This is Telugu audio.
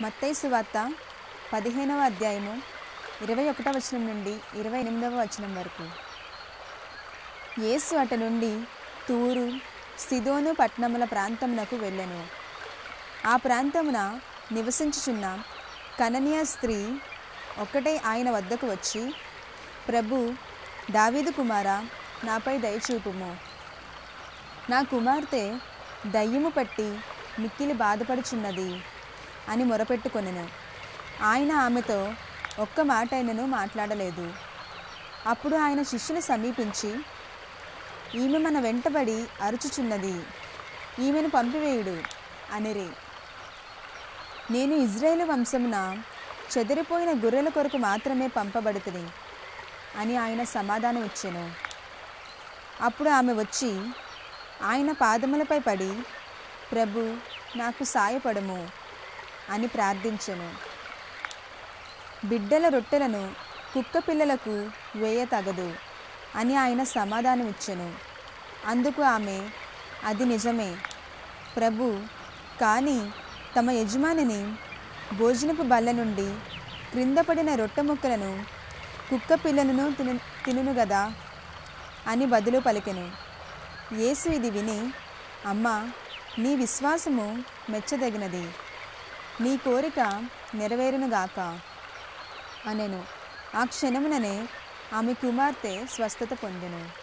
మత్తయి సువార్త పదిహేనవ అధ్యాయము ఇరవై ఒకటవ వచనం నుండి ఇరవై ఎనిమిదవ వచనం వరకు యేసు అట నుండి తూరు సిదోను పట్టణముల ప్రాంతమునకు వెళ్ళెను ఆ ప్రాంతమున నివసించుచున్న కననీయ స్త్రీ ఒక్కటే ఆయన వద్దకు వచ్చి ప్రభు దావీదు కుమార నాపై దయచూపుము నా కుమార్తె దయ్యము పట్టి మిక్కిలి బాధపడుచున్నది అని మొరపెట్టుకొనెను ఆయన ఆమెతో ఒక్క మాట అయినను మాట్లాడలేదు అప్పుడు ఆయన శిష్యులు సమీపించి ఈమె మన వెంటబడి అరుచుచున్నది ఈమెను పంపివేయుడు అనిరి నేను ఇజ్రాయేలు వంశమున చెదిరిపోయిన గొర్రెల కొరకు మాత్రమే పంపబడుతుంది అని ఆయన సమాధానం ఇచ్చెను అప్పుడు ఆమె వచ్చి ఆయన పాదములపై పడి ప్రభు నాకు సాయపడము అని ప్రార్థించెను బిడ్డల రొట్టెలను కుక్క పిల్లలకు వేయ తగదు అని ఆయన సమాధానం ఇచ్చెను అందుకు ఆమె అది నిజమే ప్రభు కానీ తమ యజమానిని భోజనపు బల్ల నుండి క్రింద పడిన రొట్టె ముక్కలను కుక్క పిల్లలను తిను తినును గదా అని బదులు పలికెను యేసు ఇది విని అమ్మా నీ విశ్వాసము మెచ్చదగినది నీ కోరిక నెరవేరునుగాక అనెను ఆ క్షణముననే ఆమె కుమార్తె స్వస్థత పొందెను